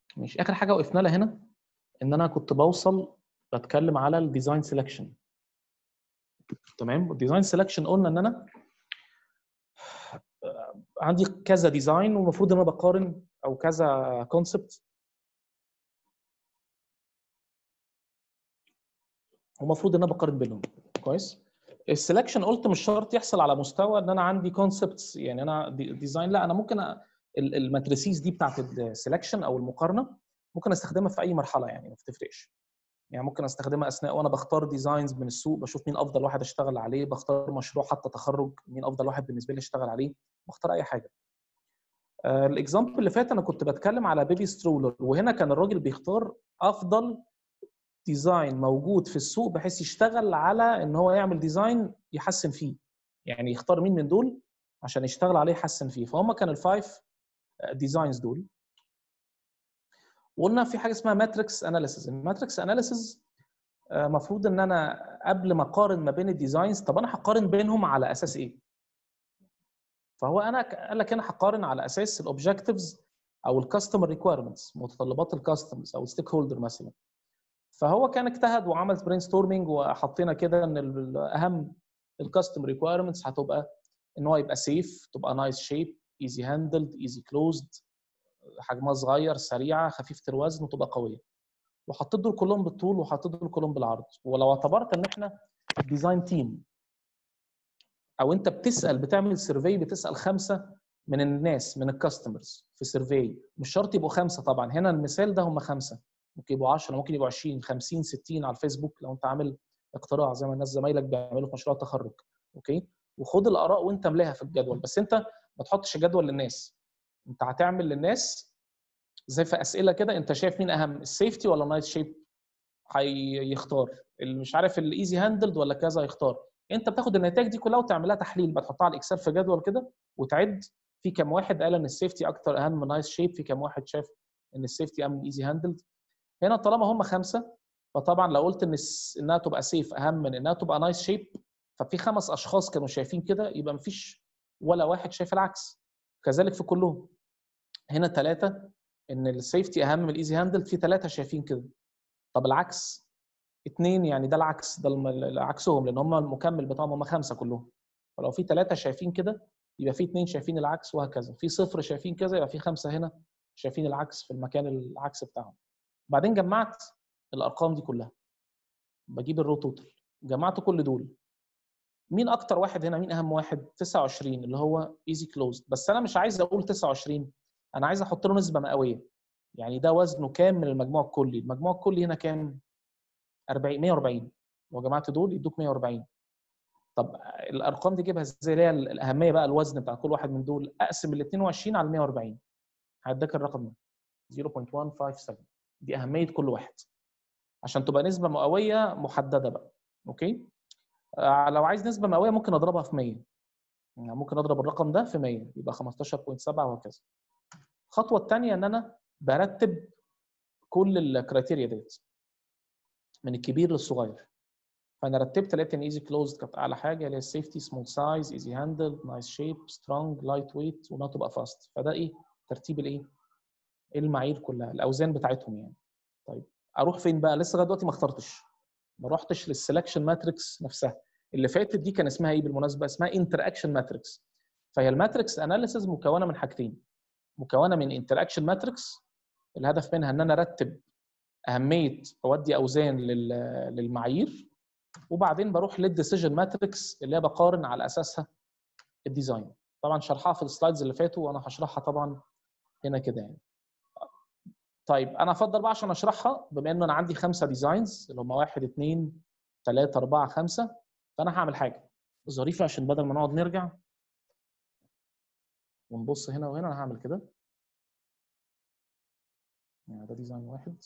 ماشي اخر حاجه وقفنا لها هنا ان انا كنت بوصل بتكلم على الديزاين سelection تمام الديزاين سelection قلنا ان انا عندي كذا ديزاين والمفروض ان انا بقارن او كذا كونسبت ومفروض ان انا بقارن بينهم كويس السلكشن قلت مش شرط يحصل على مستوى ان انا عندي كونسبتس يعني انا ديزاين لا انا ممكن أ- ال- الماتريسيز دي بتاعت السلكشن او المقارنه ممكن استخدمها في اي مرحله يعني ما بتفرقش يعني ممكن استخدمها اثناء وانا بختار ديزاينز من السوق بشوف مين افضل واحد اشتغل عليه بختار مشروع حتى تخرج مين افضل واحد بالنسبه لي اشتغل عليه بختار اي حاجه آه، الاكزامبل اللي فات انا كنت بتكلم على بيبي سترولر وهنا كان الراجل بيختار افضل ديزاين موجود في السوق بحيث يشتغل على ان هو يعمل ديزاين يحسن فيه يعني يختار مين من دول عشان يشتغل عليه يحسن فيه فهم كان الفايف ديزاينز دول وقلنا في حاجه اسمها ماتريكس اناليسيز الماتريكس اناليسيز المفروض ان انا قبل ما اقارن ما بين الديزاينز طب انا هقارن بينهم على اساس ايه فهو انا ك- قال لك انا هقارن على اساس الاوبجكتيفز او الكاستمر ريكويرمنتس متطلبات الكاستمرز او الستيك هولدر مثلا فهو كان اجتهد وعمل برين ستورمنج وحطينا كده ان ال- اهم الكاستمر ريكويرمنتس هتبقى ان هو يبقى سيف تبقى نايس شيب ايزي هاندلد ايزي كلوزد حجمها صغير سريعه خفيفه الوزن وتبقى قويه وحطيت دول كلهم بالطول وحطيت دول كلهم بالعرض ولو اعتبرت ان احنا ديزاين تيم او انت بتسال بتعمل سيرفي بتسال خمسه من الناس من الكاستمرز في سيرفي مش شرط يبقوا خمسه طبعا هنا المثال ده هم خمسه ممكن يبقوا 10 ممكن يبقوا 20 50 60 على الفيسبوك لو انت عامل اقتراع زي ما الناس زمايلك بيعملوا في مشروع التخرج اوكي وخد الاراء وانت املاها في الجدول بس انت ما تحطش جدول للناس انت هتعمل للناس زي في اسئله كده انت شايف مين اهم السيفتي ولا نايس شيب هيختار اللي مش عارف الايزي هاندلد ولا كذا يختار انت بتاخد النتائج دي كلها وتعملها تحليل بقى تحطها على الاكسل في جدول كده وتعد في كام واحد قال ان السيفتي اكتر اهم من نايس شيب في كام واحد شاف ان السيفتي اهم من ايزي هاندلد هنا طالما هم خمسه فطبعا لو قلت ان الس- انها تبقى سيف اهم من انها تبقى نايس شيب ففي خمس اشخاص كانوا شايفين كده يبقى مفيش ولا واحد شايف العكس كذلك في كلهم هنا ثلاثه ان السيفتي اهم من الايزي هاندلد في ثلاثه شايفين كده طب العكس اثنين يعني ده العكس ده الم- عكسهم لان هم المكمل بتاعهم هم خمسه كلهم فلو في ثلاثه شايفين كده يبقى في اثنين شايفين العكس وهكذا في صفر شايفين كذا يبقى في خمسه هنا شايفين العكس في المكان العكس بتاعهم بعدين جمعت الارقام دي كلها بجيب الرو توتال جمعت كل دول مين اكتر واحد هنا مين اهم واحد 29 اللي هو ايزي كلوزد بس انا مش عايز اقول 29 انا عايز احط له نسبه مئويه يعني ده وزنه كام من المجموع الكلي المجموع الكلي هنا كام 40 140 لو جمعت دول يدوك 140 طب الارقام دي جيبها ازاي اللي هي الاهميه بقى الوزن بتاع كل واحد من دول اقسم ال 22 على 140 هيديك الرقم ده 0.157 دي اهميه كل واحد عشان تبقى نسبه مئويه محدده بقى اوكي آه، لو عايز نسبه مئويه ممكن اضربها في 100 يعني ممكن اضرب الرقم ده في 100 يبقى 15.7 وهكذا الخطوه الثانيه ان انا برتب كل الكرايتيريا ديت من الكبير للصغير فانا رتبت لقيت ان ايزي كلوزد كانت اعلى حاجه اللي هي السيفتي سمول سايز ايزي هاندل نايس شيب سترونج لايت ويت وانها تبقى فاست فده ايه ترتيب الايه المعايير كلها الاوزان بتاعتهم يعني طيب اروح فين بقى لسه لغايه دلوقتي ما اخترتش ما رحتش للسelection ماتريكس نفسها اللي فاتت دي كان اسمها ايه بالمناسبه اسمها انتر اكشن ماتريكس فهي الماتريكس اناليسيز مكونه من حاجتين مكونه من انتر اكشن ماتريكس الهدف منها ان انا ارتب اهميه اودي اوزان لل- للمعايير وبعدين بروح للديسيجن ماتريكس اللي هي بقارن على اساسها الديزاين طبعا شرحها في السلايدز اللي فاتوا وانا هشرحها طبعا هنا كده يعني طيب انا افضل بقى عشان اشرحها بما انه انا عندي خمسه ديزاينز اللي هم واحد اثنين ثلاثه اربعه خمسه فانا هعمل حاجه ظريفه عشان بدل ما نقعد نرجع ونبص هنا وهنا انا هعمل كده يعني ده ديزاين واحد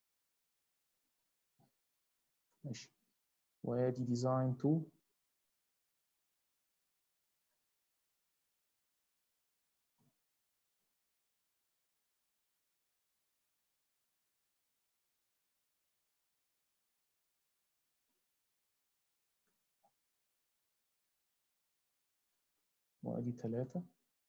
ماشي وادي ديزاين 2 وادي ثلاثة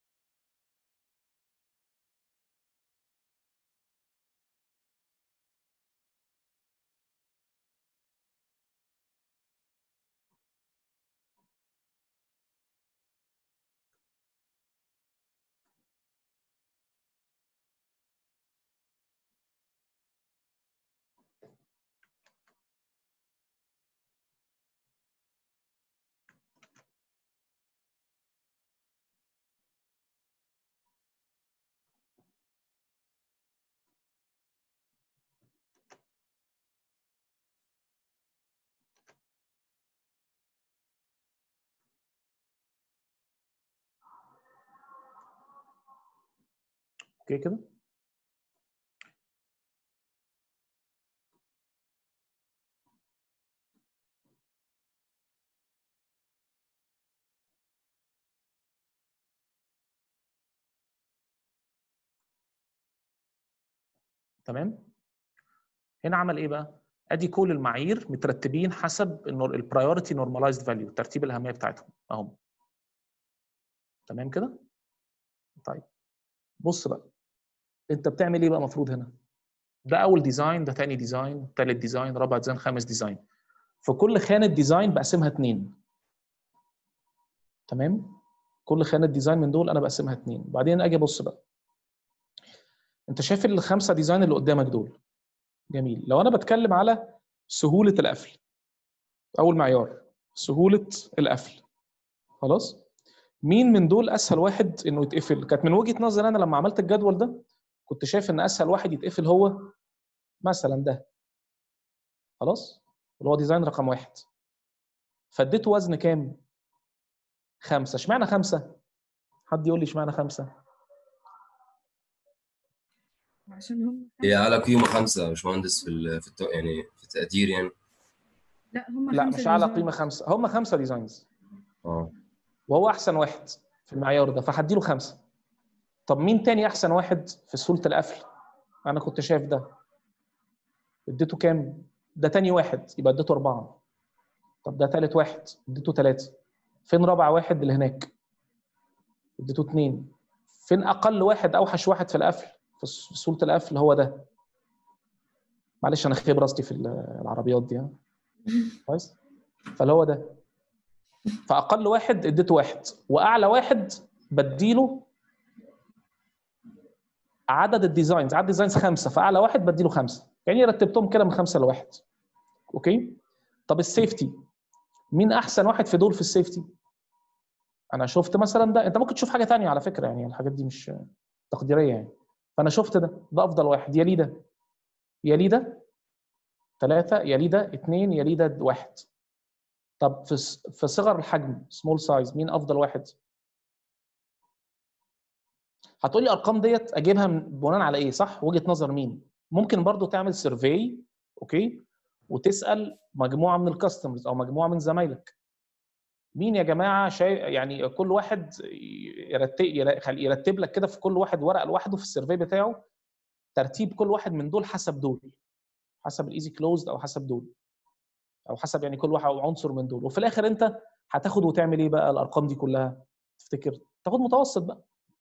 اوكي كده تمام هنا عمل ايه بقى ادي كل المعايير مترتبين حسب البرايورتي نورماليزد فاليو ترتيب الاهميه بتاعتهم اهم تمام كده طيب بص بقى انت بتعمل ايه بقى المفروض هنا ده اول ديزاين ده تاني ديزاين تالت ديزاين رابع ديزاين خامس ديزاين في كل خانه ديزاين بقسمها اتنين تمام كل خانه ديزاين من دول انا بقسمها اتنين بعدين اجي ابص بقى انت شايف الخمسه ديزاين اللي قدامك دول جميل لو انا بتكلم على سهوله القفل اول معيار سهوله القفل خلاص مين من دول اسهل واحد انه يتقفل كانت من وجهه نظري انا لما عملت الجدول ده كنت شايف ان اسهل واحد يتقفل هو مثلا ده خلاص اللي هو ديزاين رقم واحد فاديته وزن كام؟ خمسة اشمعنى خمسة؟ حد يقول لي اشمعنى خمسة؟ عشان هم هي اعلى قيمه خمسه يا باشمهندس في ال- في الت- يعني في التقدير يعني لا هم لا خمسة مش اعلى ديزاين. قيمة خمسة هم خمسة ديزاينز اه وهو احسن واحد في المعيار ده فهديله خمسة طب مين تاني احسن واحد في سهولة القفل؟ انا كنت شايف ده اديته كام؟ ده تاني واحد يبقى اديته أربعة طب ده تالت واحد اديته ثلاثة فين رابع واحد اللي هناك؟ اديته اتنين فين أقل واحد أوحش واحد في القفل في س- في سهولة القفل هو ده معلش أنا خبرة أصلي في ال- العربيات دي ها كويس فاللي هو ده فأقل واحد اديته واحد وأعلى واحد بديله عدد الديزاينز عدد الديزاينز خمسه فاعلى واحد بديله خمسه يعني رتبتهم كده من خمسه لواحد اوكي طب السيفتي مين احسن واحد في دول في السيفتي انا شفت مثلا ده انت ممكن تشوف حاجه تانية على فكره يعني الحاجات دي مش تقديريه يعني فانا شفت ده ده افضل واحد يلي ده يلي ده ثلاثه يلي ده اثنين يلي ده واحد طب في ص- في صغر الحجم سمول سايز مين افضل واحد هتقولي الارقام ديت اجيبها من- بناء على ايه صح وجهه نظر مين ممكن برضو تعمل سيرفي اوكي وتسال مجموعه من الكاستمرز او مجموعه من زمايلك مين يا جماعه شايف يعني كل واحد يرتب يرتب لك كده في كل واحد ورقه لوحده في السيرفي بتاعه ترتيب كل واحد من دول حسب دول حسب الايزي كلوزد او حسب دول او حسب يعني كل واحد او عنصر من دول وفي الاخر انت هتاخد وتعمل ايه بقى الارقام دي كلها تفتكر تاخد متوسط بقى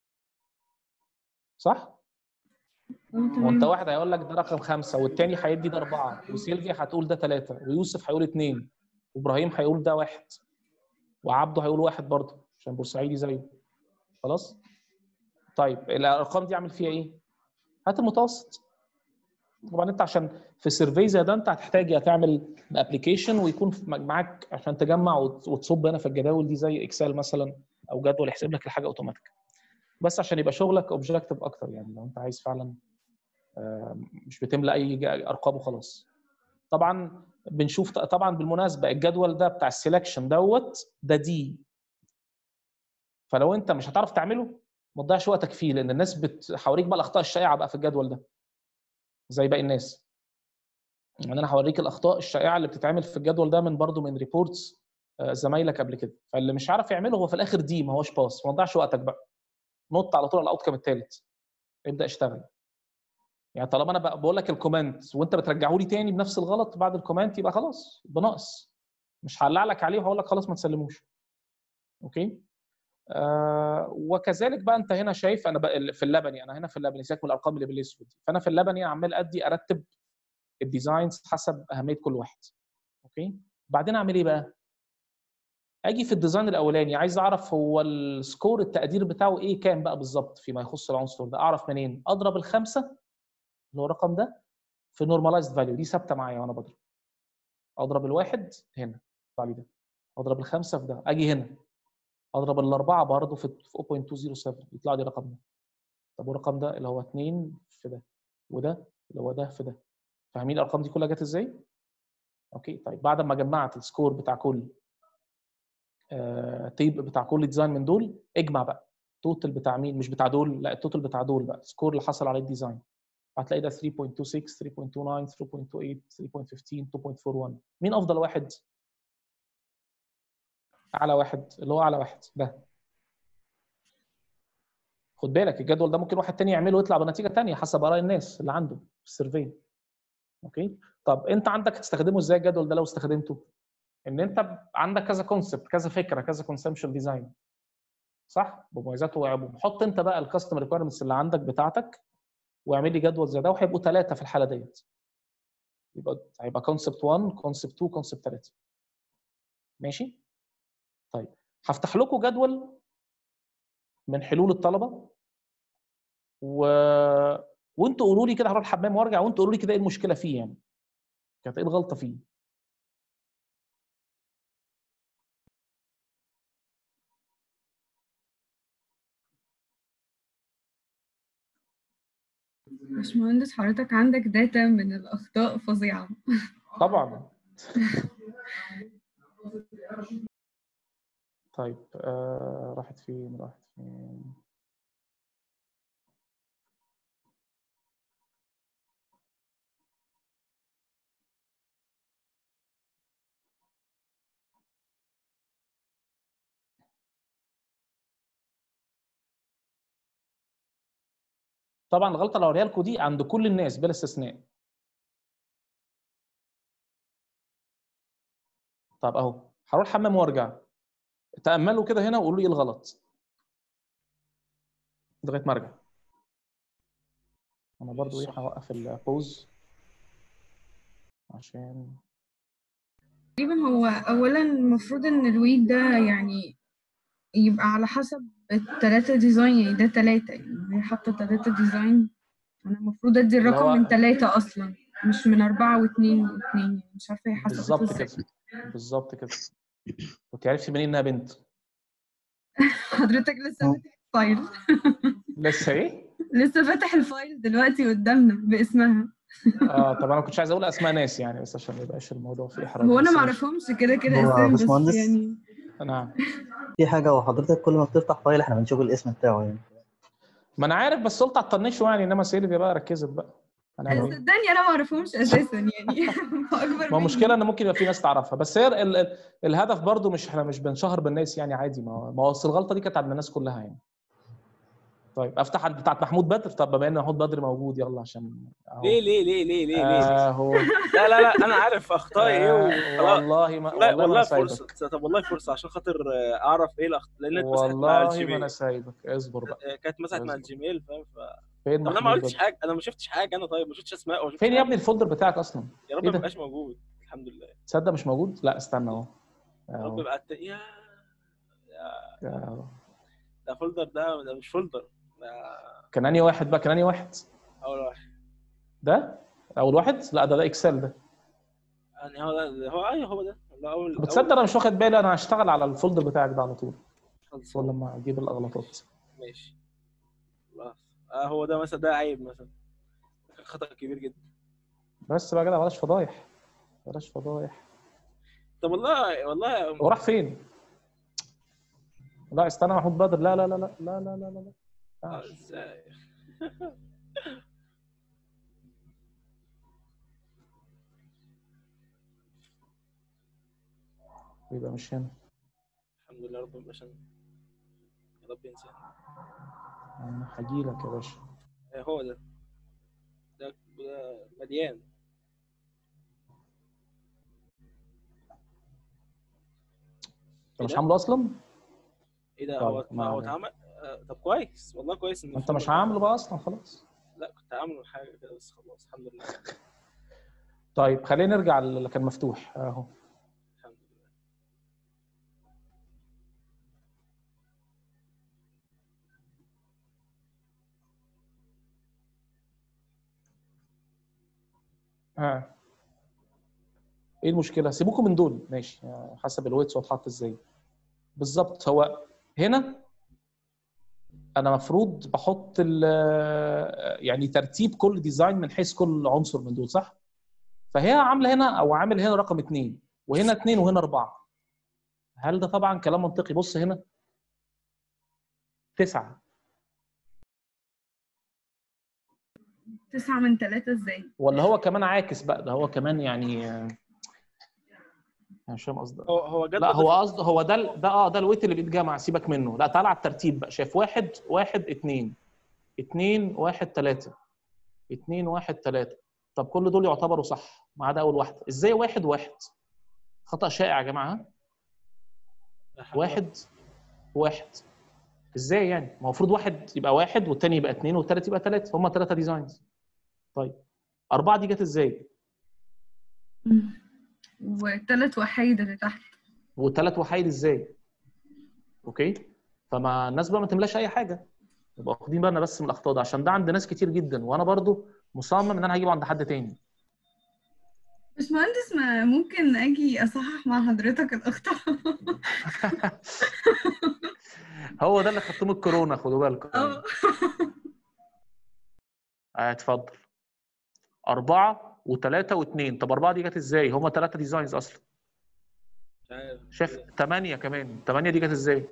صح اه تمام وانت واحد هيقول لك ده رقم خمسه والتاني هيدي ده اربعه وسيلفيا هتقول ده ثلاثه ويوسف هيقول اثنين وابراهيم هيقول ده واحد وعبده هيقول واحد برضه عشان بورسعيدي زيه خلاص طيب الارقام دي اعمل فيها ايه؟ هات المتوسط طبعا انت عشان في سيرفي زي ده انت هتحتاج يا تعمل ابلكيشن ويكون في- معاك عشان تجمع وت- وتصب هنا في الجداول دي زي اكسل مثلا او جدول يحسب لك الحاجه اوتوماتيك بس عشان يبقى شغلك اوبجكتيف اكتر يعني لو انت عايز فعلا آه، مش بتملى اي جا- ارقام وخلاص طبعا بنشوف طبعا بالمناسبه الجدول ده بتاع السelection دوت ده دي فلو انت مش هتعرف تعمله ما تضيعش وقتك فيه لان الناس بتحاوريك بقى الاخطاء الشائعه بقى في الجدول ده زي باقي الناس يعني انا هوريك الاخطاء الشائعه اللي بتتعمل في الجدول ده من برضو من ريبورتس زمايلك قبل كده فاللي مش عارف يعمله هو في الاخر دي ما هوش باس ما تضيعش وقتك بقى نط على طول على الاوتكم الثالث ابدا اشتغل يعني طالما انا بق- بقول لك الكومنت وانت بترجعه لي تاني بنفس الغلط بعد الكومنت يبقى خلاص بناقص مش هقلع لك عليه وهقول لك خلاص ما تسلموش اوكي آه وكذلك بقى انت هنا شايف انا بقى في اللبني انا هنا في اللبني سيبك من الارقام اللي بالاسود فانا في اللبني عمال ادي ارتب الديزاينز حسب اهميه كل واحد اوكي بعدين اعمل ايه بقى اجي في الديزاين الاولاني عايز اعرف هو السكور التقدير بتاعه ايه كام بقى بالظبط فيما يخص العنصر ده اعرف منين اضرب الخمسه اللي هو الرقم ده في نورماليزد فاليو دي ثابته معايا وانا بضرب اضرب الواحد هنا يطلع لي ده اضرب الخمسه في ده اجي هنا اضرب الاربعه برضه في في 0.207 يطلع لي الرقم ده طب والرقم ده اللي هو 2 في ده وده اللي هو ده في ده فاهمين الارقام دي كلها جت ازاي؟ اوكي طيب بعد ما جمعت السكور بتاع كل آه تيب بتاع كل ديزاين من دول اجمع بقى التوتال بتاع مين مش بتاع دول لا التوتال بتاع دول بقى السكور اللي حصل عليه الديزاين هتلاقي ده 3.26 3.29 3.8 3.15 2.41 مين افضل واحد؟ اعلى واحد اللي هو اعلى واحد ده خد بالك الجدول ده ممكن واحد تاني يعمله ويطلع بنتيجه تانية حسب اراء الناس اللي عنده في السيرفي اوكي طب انت عندك تستخدمه ازاي الجدول ده لو استخدمته ان انت عندك كذا كونسبت كذا فكره كذا كونسبشن ديزاين صح بمميزاته وعيوبه حط انت بقى الكاستم ريكويرمنتس اللي عندك بتاعتك واعمل لي جدول زي ده وهيبقوا ثلاثه في الحاله ديت يبقى هيبقى كونسبت 1 كونسبت 2 كونسبت 3 ماشي طيب هفتح لكم جدول من حلول الطلبه و... وانتوا قولوا لي كده هروح الحمام وارجع وانتوا قولوا لي كده ايه المشكله فيه يعني كانت ايه الغلطه فيه باشمهندس حضرتك عندك داتا من الأخطاء فظيعة طبعا طيب آه راحت فين راحت فين طبعا الغلطه اللي هوريها لكم دي عند كل الناس بلا استثناء طب اهو هروح الحمام وارجع تاملوا كده هنا وقولوا لي ايه الغلط لغايه ما ارجع انا برضو ايه هوقف البوز عشان تقريبا هو أولا المفروض إن الويت ده يعني يبقى على حسب التلاتة ديزاين يعني ده تلاتة يعني هي حاطة تلاتة ديزاين أنا المفروض أدي اللي الرقم هو- من تلاتة أصلا مش من أربعة واتنين واتنين يعني مش عارفة هي حسبته بالظبط ازاي كده بالظبط كده كنت عرفتي منين انها بنت حضرتك لسه فاتح الفايل لسه ايه لسه فاتح الفايل دلوقتي قدامنا باسمها اه طب انا ما كنتش عايز اقول اسماء ناس يعني بس عشان ما يبقاش الموضوع فيه احراج هو أنا بس معرفهمش كده كده هو أسامي بس باشمهندس؟ يعني نعم في حاجة وحضرتك كل ما بتفتح فايل احنا بنشوف الاسم بتاعه يعني ما انا عارف بس قلت هتطنشه يعني انما سيلفيا بقى ركزت بقى هنعمل ايه صدقني أنا معرفهمش أساسا يعني هو أكبر ما مني. المشكله ان ممكن يبقى في ناس تعرفها بس هي ال- ال- الهدف برضو مش احنا مش بنشهر بالناس يعني عادي ما هو ما هو أصل الغلطه دي كانت عند الناس كلها يعني طيب افتح عند بتاعت محمود بدر طب بما ان محمود بدر موجود يلا عشان اهو ليه ليه ليه ليه ليه ليه اهو لا لا لا انا عارف اخطائي ايه آه، وخلاص والله ما والله والله ما والله انا فرصه سايبك طب والله فرصه عشان خاطر آه، اعرف ايه الاخطاء لان انت مسحت مع والله ما الجيميل انا سايبك اصبر بقى آه، كانت مسحت مع اصبر. الجيميل فاهم ف فين طب انا ما محمود عملتش بدر حاجه انا ما شفتش حاجه انا طيب ما شفتش اسماء وما شفتش فين يا حاجة. ابني الفولدر بتاعك اصلا يا رب إيه ما ده؟ يبقاش موجود الحمد لله تصدق مش موجود لا استنى اهو يا رب اهو يبقى الت- يا أهو. ده فولدر ده ده مش فولدر ده كان انهي واحد بقى كان انهي واحد اول واحد ده اول واحد لا ده ده اكسل ده يعني هو ده هو ايوه هو ده ده اول طب تصدق انا مش واخد بالي انا هشتغل على الفولدر بتاعك ده على طول أول ولا لما اجيب الاغلاطات ماشي خلاص اه هو ده مثلا ده عيب مثلا ده خطأ كبير جدا بس بقى كده بلاش فضايح بلاش فضايح طب والله والله هو راح فين؟ لا استنى محمود بدر لا لا لا لا لا لا لا لا لا آه، ينفعش. ازاي يبقى مش هنا الحمد لله رب عشان يا رب ينسى انا هجيلك يا باشا هو ده ده ده مليان انت مش ده؟ عامله اصلا؟ ايه ده طيب، هو ما هو علينا. اتعمل آه، طب كويس والله كويس ان ما انت في- مش عامله بقى اصلا خلاص لا كنت عامله حاجه كده بس خلاص الحمد لله طيب خلينا نرجع اللي كان مفتوح اهو الحمد لله ها ايه المشكله سيبوكم من دول ماشي آه، حسب الويتس هتحط ازاي بالظبط هو هنا انا مفروض بحط ال- يعني ترتيب كل ديزاين من حيث كل عنصر من دول صح فهي عامله هنا او عامل هنا رقم اثنين وهنا اثنين وهنا اربعه هل ده طبعا كلام منطقي بص هنا تسعه تسعة من ثلاثة ازاي؟ ولا هو كمان عاكس بقى ده هو كمان يعني آه، انا مش فاهم قصدك هو هو جد لا هو قصده هو ده ال- ده اه ده الويت اللي بيتجمع سيبك منه لا تعالى على الترتيب بقى شايف واحد واحد اتنين اتنين واحد تلاتة اتنين واحد تلاتة طب كل دول يعتبروا صح ما عدا اول واحده ازاي واحد واحد خطأ شائع يا جماعه ها؟ واحد واحد ازاي يعني ما هو المفروض واحد يبقى واحد والتاني يبقى اتنين والتالت يبقى تلاتة هما تلاتة ديزاينز طيب أربعة دي جت ازاي؟ والثلاث وحيد اللي تحت وثلاث وحيد ازاي؟ اوكي؟ فما الناس بقى ما تملاش اي حاجه يبقى واخدين بالنا بس من الاخطاء ده عشان ده عند ناس كتير جدا وانا برضو مصمم ان انا هجيبه عند حد تاني بس مهندس ما ممكن اجي اصحح مع حضرتك الاخطاء هو ده اللي خدتوه من الكورونا خدوا بالكم اه آه، اتفضل أربعة وثلاثة واثنين طب أربعة دي جت ازاي؟ هما ثلاثة ديزاينز أصلا مش عارف. شايف ثمانية كمان ثمانية دي جت ازاي؟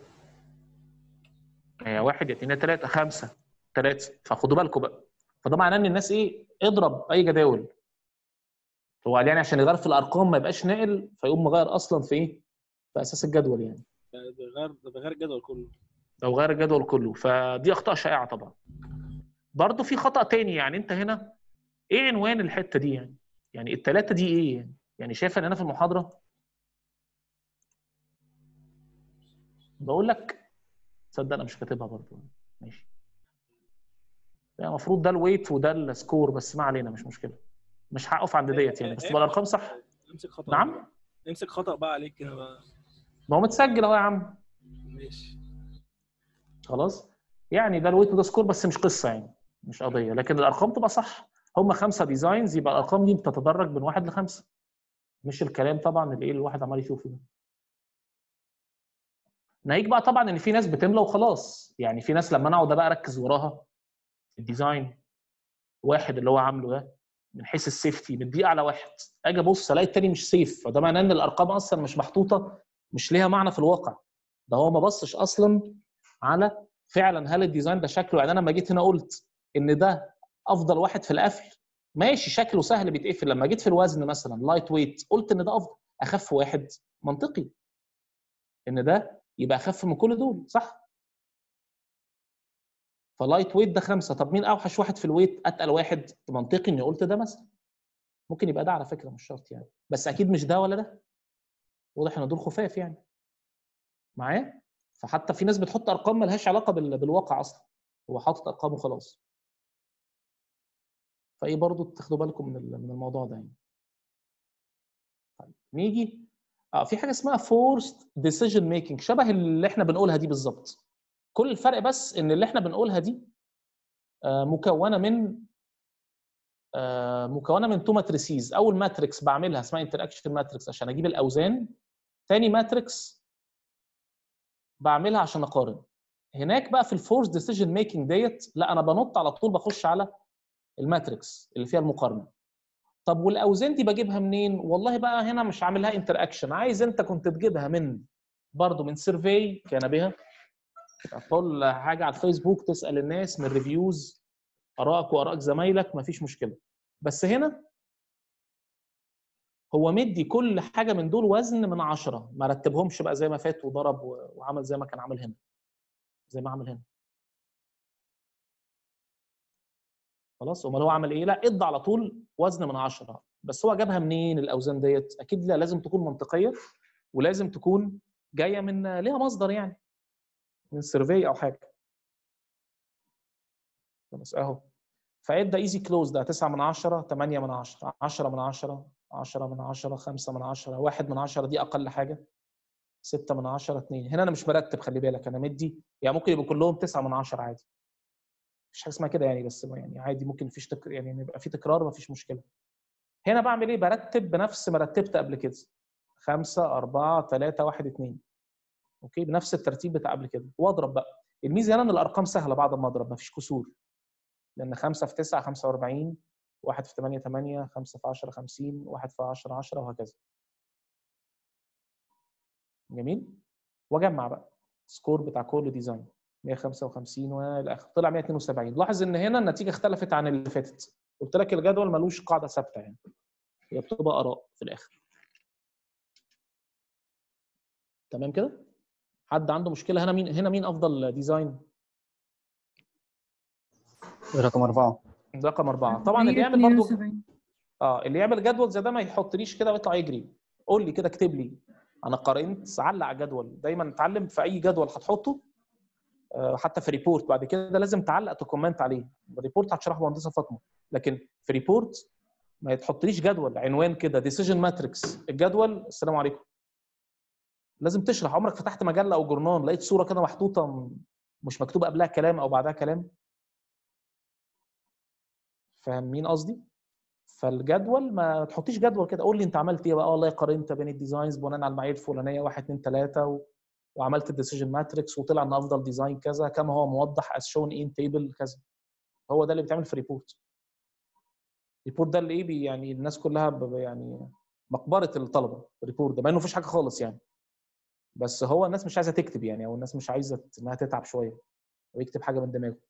هي واحد يا اثنين يا ثلاثة خمسة ثلاثة فخدوا بالكم بقى فده معناه ان الناس ايه اضرب اي جداول هو قال يعني عشان يغير في الارقام ما يبقاش ناقل فيقوم مغير اصلا في ايه؟ في اساس الجدول يعني ده بغير ده بغير الجدول كله او غير الجدول كله فدي اخطاء شائعه طبعا برضه في خطا تاني يعني انت هنا ايه عنوان الحته دي يعني يعني الثلاثه دي ايه يعني يعني شايف ان انا في المحاضره بقول لك تصدق انا مش كاتبها برضه ماشي يعني المفروض ده الويت وده السكور بس ما علينا مش مشكله مش هقف عند ديت يعني بس تبقى الارقام صح امسك خطأ نعم امسك خطأ بقى عليك كده بقى ما هو متسجل اهو يا عم ماشي خلاص يعني ده الويت وده سكور بس مش قصه يعني مش قضيه لكن الارقام تبقى صح هم خمسه ديزاينز يبقى الارقام دي بتتدرج من واحد لخمسه مش الكلام طبعا اللي ايه الواحد عمال يشوفه ده ناهيك بقى طبعا ان في ناس بتملى وخلاص يعني في ناس لما انا اقعد بقى اركز وراها الديزاين واحد اللي هو عامله ده من حيث السيفتي مديه اعلى واحد اجي ابص الاقي التاني مش سيف فده معناه ان الارقام اصلا مش محطوطه مش ليها معنى في الواقع ده هو ما بصش اصلا على فعلا هل الديزاين ده شكله يعني انا لما جيت هنا قلت ان ده افضل واحد في القفل ماشي شكله سهل بيتقفل لما جيت في الوزن مثلا لايت ويت قلت ان ده افضل اخف واحد منطقي ان ده يبقى اخف من كل دول صح فلايت ويت ده خمسه طب مين اوحش واحد في الويت اتقل واحد منطقي اني قلت ده مثلا ممكن يبقى ده على فكره مش شرط يعني بس اكيد مش ده ولا ده واضح ان دول خفاف يعني معايا فحتى في ناس بتحط ارقام ملهاش علاقه بال- بالواقع اصلا هو حاطط ارقام وخلاص فايه برضو تاخدوا بالكم من ال- من الموضوع ده يعني طيب نيجي اه في حاجه اسمها فورست ديسيجن ميكنج شبه اللي احنا بنقولها دي بالظبط كل الفرق بس ان اللي احنا بنقولها دي آه، مكونه من آه، مكونه من تو ماتريسيز اول ماتريكس بعملها اسمها انتراكشن ماتريكس عشان اجيب الاوزان تاني ماتريكس بعملها عشان اقارن هناك بقى في الفورس ديسيجن ميكنج ديت لا انا بنط على طول بخش على الماتريكس اللي فيها المقارنه طب والاوزان دي بجيبها منين والله بقى هنا مش عاملها انتر عايز انت كنت تجيبها من برضه من سيرفي كان بها تقول حاجه على الفيسبوك تسال الناس من ريفيوز ارائك واراء زمايلك مفيش مشكله بس هنا هو مدي كل حاجه من دول وزن من عشرة ما رتبهمش بقى زي ما فات وضرب و- وعمل زي ما كان عامل هنا زي ما عمل هنا خلاص امال هو عمل ايه لا ادى على طول وزن من عشرة بس هو جابها منين الاوزان ديت اكيد لا لازم تكون منطقيه ولازم تكون جايه من ليها مصدر يعني من سيرفي او حاجه خلاص اهو فيبدا ايزي كلوز ده 9 من 10 8 من 10 10 من 10 10 من 10 5 من 10 1 من 10 دي اقل حاجه 6 من 10 2 هنا انا مش مرتب خلي بالك انا مدي يعني ممكن يبقوا كلهم 9 من 10 عادي مفيش حاجه اسمها كده يعني بس ما يعني عادي ممكن مفيش تك... يعني يبقى في تكرار مفيش مشكله هنا بعمل ايه برتب بنفس ما رتبت قبل كده 5 4 3 1 2 اوكي بنفس الترتيب بتاع قبل كده واضرب بقى الميزه هنا ان الارقام سهله بعد ما اضرب مفيش كسور لان 5 في 9 45 1 في 8 8 5 في 10 50 1 في 10 10 وهكذا جميل واجمع بقى سكور بتاع كل ديزاين 155 والاخر طلع 172 لاحظ ان هنا النتيجه اختلفت عن اللي فاتت قلت لك الجدول ملوش قاعده ثابته يعني هي بتبقى اراء في الاخر تمام كده حد عنده مشكله هنا مين هنا مين افضل ديزاين رقم أربعة رقم أربعة طبعا اللي يعمل برضه 172. اه اللي يعمل جدول زي ده ما يحطليش كده ويطلع يجري قول لي كده اكتب لي انا قارنت علق على جدول دايما اتعلم في اي جدول هتحطه آه، حتى في ريبورت بعد كده لازم تعلق تكومنت عليه الريبورت هتشرحه مهندسه فاطمه لكن في ريبورت ما تحطليش جدول عنوان كده ديسيجن ماتريكس الجدول السلام عليكم لازم تشرح عمرك فتحت مجله او جورنال لقيت صوره كده محطوطه م- مش مكتوب قبلها كلام او بعدها كلام فاهمين قصدي فالجدول ما تحطيش جدول كده قول لي انت عملت ايه بقى والله قارنت بين الديزاينز بناء على المعايير الفلانيه 1 2 3 و... وعملت الديسيجن ماتريكس وطلع ان افضل ديزاين كذا كما هو موضح as shown in table كذا هو ده اللي بيتعمل في ريبورت الريبورت ده اللي ايه بي يعني الناس كلها ب- ب- يعني مقبره الطلبه الريبورت ده مع انه مفيش حاجه خالص يعني بس هو الناس مش عايزه تكتب يعني او الناس مش عايزه انها تتعب شويه ويكتب حاجه من دماغه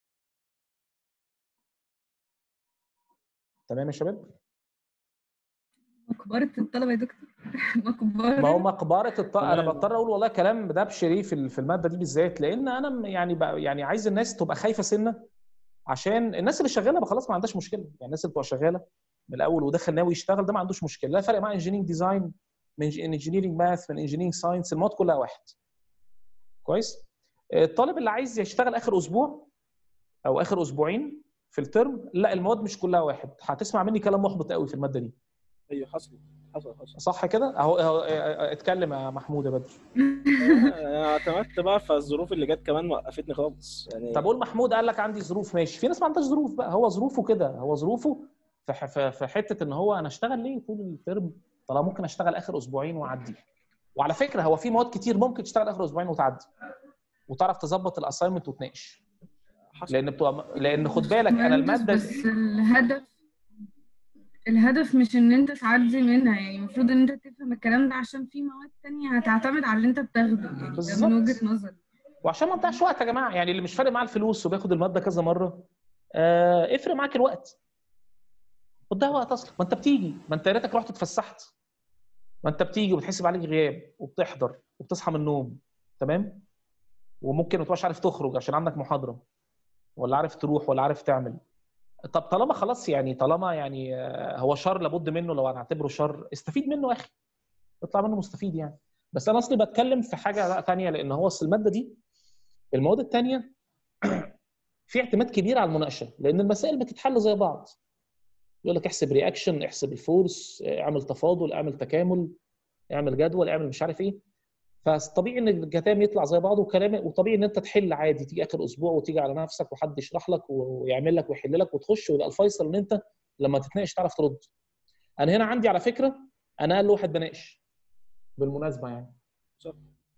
تمام يا شباب مقبرة الطلبة يا دكتور مقبرة ما هو مقبره الط... انا تمام. بضطر اقول والله كلام ده بشري في ال- في الماده دي بالذات لان انا م- يعني ب... يعني عايز الناس تبقى خايفه سنه عشان الناس اللي شغاله بقى خلاص ما عندهاش مشكله يعني الناس اللي بتبقى شغاله من الاول وداخل ناوي يشتغل ده ما عندوش مشكله لا فرق مع انجينيرنج ديزاين من انجينيرنج ماث من انجينيرنج ساينس المواد كلها واحد كويس الطالب اللي عايز يشتغل اخر اسبوع او اخر اسبوعين في الترم لا المواد مش كلها واحد هتسمع مني كلام محبط قوي في الماده دي ايوه حصل حصل حصل صح كده اهو اهو اه، اتكلم يا محمود يا بدر انا اعتمدت بقى فالظروف اللي جت كمان وقفتني خالص يعني طب قول محمود قال لك عندي ظروف ماشي في ناس ما عندهاش ظروف بقى هو ظروفه كده هو ظروفه في ح- في في حته ان هو انا اشتغل ليه طول الترم طالما ممكن اشتغل اخر اسبوعين واعدي وعلى فكره هو في مواد كتير ممكن تشتغل اخر اسبوعين وتعدي وتعرف تظبط الاساينمنت وتناقش حصل لان بتبقى لان خد بالك انا الماده بس الهدف الهدف مش ان انت تعدي منها يعني المفروض ان انت تفهم الكلام ده عشان في مواد تانية هتعتمد على اللي انت بتاخده يعني ده بالظبط. من وجهة نظري وعشان ما نضيعش وقت يا جماعه يعني اللي مش فارق معاه الفلوس وبياخد الماده كذا مره آه افرق معاك الوقت بتضيع وقت اصلا ما انت بتيجي ما انت يا ريتك رحت اتفسحت ما انت بتيجي وبتحسب عليك غياب وبتحضر وبتصحى من النوم تمام وممكن ما تبقاش عارف تخرج عشان عندك محاضره ولا عارف تروح ولا عارف تعمل طب طالما خلاص يعني طالما يعني آه، هو شر لابد منه لو هنعتبره شر استفيد منه يا اخي اطلع منه مستفيد يعني بس انا اصلي بتكلم في حاجه لا تانية لان هو اصل الماده دي المواد التانية في اعتماد كبير على المناقشه لان المسائل بتتحل زي بعض يقول لك احسب رياكشن احسب الفورس اعمل تفاضل اعمل تكامل اعمل جدول اعمل مش عارف ايه فطبيعي ان الكلام يطلع زي بعضه وكلام وطبيعي ان انت تحل عادي تيجي اخر اسبوع وتيجي على نفسك وحد يشرح لك ويعمل لك ويحل لك وتخش ويبقى الفيصل ان انت لما تتناقش تعرف ترد انا هنا عندي على فكره انا اقل واحد بناقش بالمناسبه يعني صح.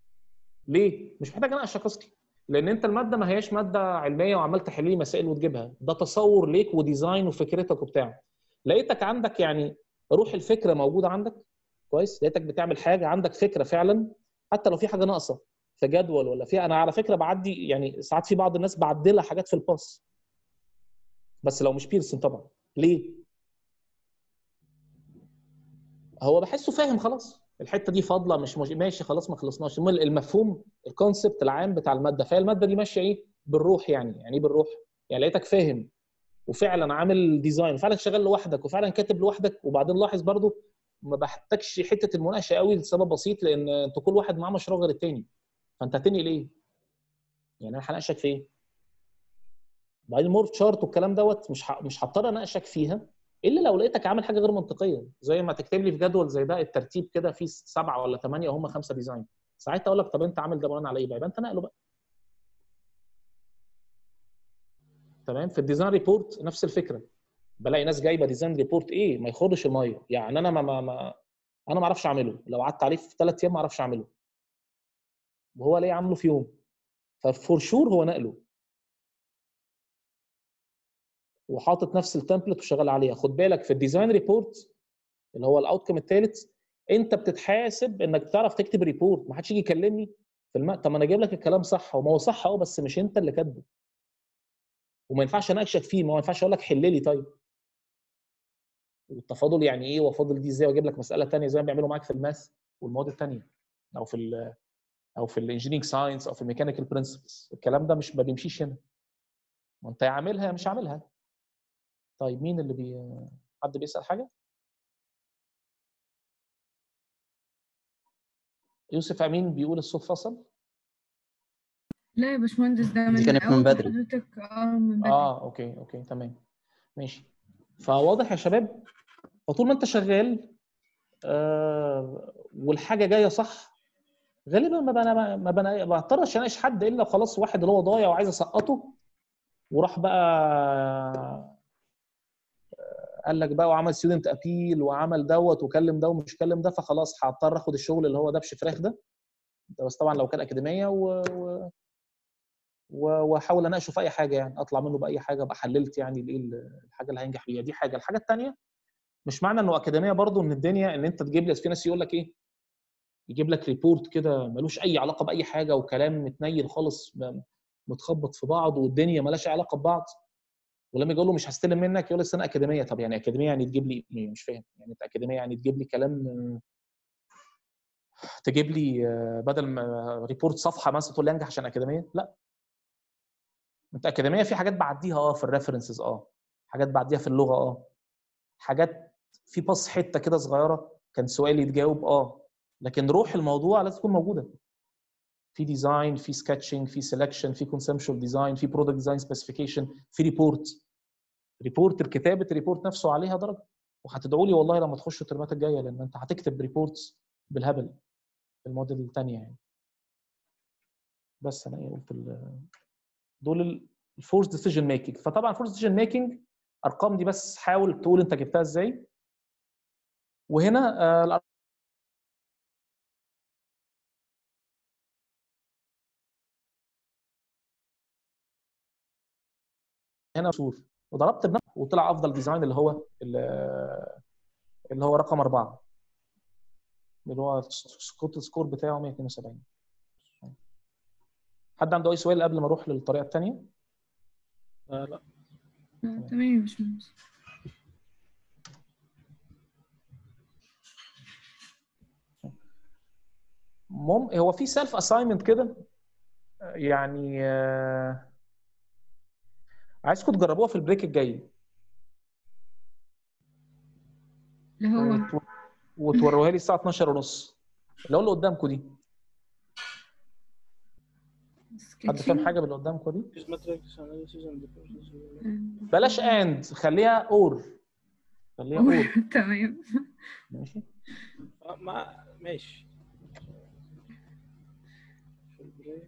ليه مش محتاج اناقشك اصلي لان انت الماده ما هياش ماده علميه وعمال تحل لي مسائل وتجيبها ده تصور ليك وديزاين وفكرتك وبتاع لقيتك عندك يعني روح الفكره موجوده عندك كويس لقيتك بتعمل حاجه عندك فكره فعلا حتى لو في حاجه ناقصه في جدول ولا في انا على فكره بعدي يعني ساعات في بعض الناس بعدلها حاجات في الباص بس لو مش بيرسون طبعا ليه هو بحسه فاهم خلاص الحته دي فاضله مش مش ماشي خلاص ما خلصناش المهم المفهوم الكونسبت العام بتاع الماده فهي الماده دي ماشيه ايه بالروح يعني يعني ايه بالروح يعني لقيتك فاهم وفعلا عامل ديزاين وفعلا شغال لوحدك وفعلا كاتب لوحدك وبعدين لاحظ برضو ما بحتاجش حته المناقشه قوي لسبب بسيط لان انتوا كل واحد معاه مشروع غير التاني فانت هتنقل ايه؟ يعني انا هناقشك في ايه؟ بعدين المورف شارت والكلام دوت مش ه... مش هضطر اناقشك فيها الا لو لقيتك عامل حاجه غير منطقيه زي ما تكتب لي في جدول زي ده الترتيب كده فيه سبعه ولا ثمانيه وهم خمسه ديزاين ساعتها اقول لك طب انت عامل ده بناء على ايه بقى؟ يبقى انت نقله بقى تمام في الديزاين ريبورت نفس الفكره بلاقي ناس جايبه ديزاين ريبورت ايه ما يخرش الميه يعني انا ما, ما, ما انا ما اعرفش اعمله لو قعدت عليه في ثلاث ايام ما اعرفش اعمله وهو ليه عامله في يوم ففور شور هو نقله وحاطط نفس التمبلت وشغال عليها خد بالك في الديزاين ريبورت اللي هو الاوتكم الثالث انت بتتحاسب انك بتعرف تكتب ريبورت ما حدش يجي يكلمني في الم... طب ما انا جايب لك الكلام صح وما هو صح اه بس مش انت اللي كاتبه وما ينفعش اناقشك فيه ما ينفعش اقول لك حل لي طيب والتفاضل يعني ايه وافاضل دي ازاي واجيب لك مساله ثانيه زي ما بيعملوا معاك في الماث والمواد الثانيه او في ال او في الانجينيرنج ساينس او في الميكانيكال برنسبلز الكلام ده مش ما بيمشيش هنا ما انت يا عاملها يا مش عاملها طيب مين اللي بي حد بيسال حاجه يوسف امين بيقول الصوت فصل لا يا باشمهندس ده دي من كانت من أول بدري. حضرتك اه من بدري اه اوكي اوكي تمام ماشي فواضح يا شباب فطول ما انت شغال آه والحاجه جايه صح غالبا ما بنا ما بنا ما بضطرش اناقش حد الا خلاص واحد اللي هو ضايع وعايز اسقطه وراح بقى آه، قال لك بقى وعمل ستودنت ابيل وعمل دوت وكلم ده ومش كلم ده فخلاص هضطر اخد الشغل اللي هو دبش فراخ ده ده بس طبعا لو كان اكاديميه و... و... و- واحاول اناقشه في اي حاجه يعني اطلع منه باي حاجه ابقى حللت يعني الايه الحاجه اللي هينجح بيها دي حاجه الحاجه الثانيه مش معنى انه اكاديميه برضو ان الدنيا ان انت تجيب لي في ناس يقول لك ايه يجيب لك ريبورت كده ملوش اي علاقه باي حاجه وكلام متنيل خالص م- متخبط في بعض والدنيا مالهاش علاقه ببعض ولما يجي يقول له مش هستلم منك يقول لك أصل انا اكاديميه طب يعني اكاديميه يعني تجيب لي إيه؟ مش فاهم يعني انت اكاديميه يعني تجيب لي كلام آه، تجيب لي آه، بدل ما ريبورت صفحه مثلا تقول لي انجح عشان اكاديميه لا انت اكاديميه في حاجات بعديها اه في الريفرنسز اه حاجات بعديها في اللغه اه حاجات في باص حته كده صغيره كان سؤال يتجاوب اه لكن روح الموضوع لازم تكون موجوده في ديزاين في سكتشنج في سelection في كونسبشوال ديزاين في برودكت ديزاين سبيسيفيكيشن في ريبورت ريبورت كتابه الريبورت نفسه عليها درجه وهتدعوا لي والله لما تخشوا الترمات الجايه لان انت هتكتب ريبورتس بالهبل في الموديل الثانيه يعني بس انا ايه قلت ال- دول الفورس ديسيجن ميكنج فطبعا الفورس ديسيجن ميكنج ارقام دي بس حاول تقول انت جبتها ازاي وهنا آه، الأر- هنا شوف وضربت بنفسه وطلع افضل ديزاين اللي هو ال- اللي هو رقم اربعه اللي هو سكوت السكور بتاعه 172 حد عنده اي سؤال قبل ما اروح للطريقه الثانيه؟ آه لا آه، تمام يا باشمهندس مم هو في سيلف اساينمنت كده يعني آه، عايزكم تجربوها في البريك الجاي اللي هو وت- وتوروها لي الساعه 12 ونص اللي هو اللي قدامكم دي حد فاهم sketching. حاجه باللي قدامكم دي Use matrix analysis and process. آه، بلاش اند خليها اور خليها اور تمام ماشي آه، ما ماشي في البريك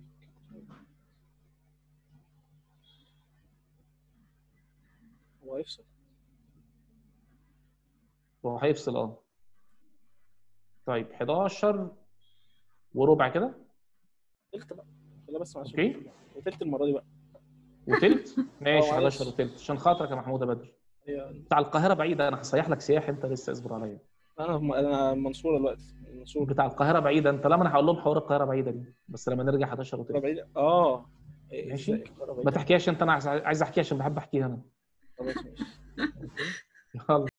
هو هيفصل هو هيفصل اه طيب 11 وربع كده تلت بقى خليها بس معلش اوكي وتلت المره دي بقى وتلت ماشي آه، معلش. 11 وتلت عشان خاطرك يا محمود يا بدر هي بتاع القاهره بعيده انا هصيح لك سياح انت لسه اصبر عليا انا انا منصوره دلوقتي منصوره بتاع القاهره بعيده انت لا ما انا هقول لهم حوار القاهره بعيده دي بس لما نرجع 11 وتلت بعيدة اه إيه، ماشي. إزاي؟ القاهرة ما بعيدة؟ تحكيهاش انت انا عايز عايز احكيها عشان بحب احكيها انا خلاص ماشي يلا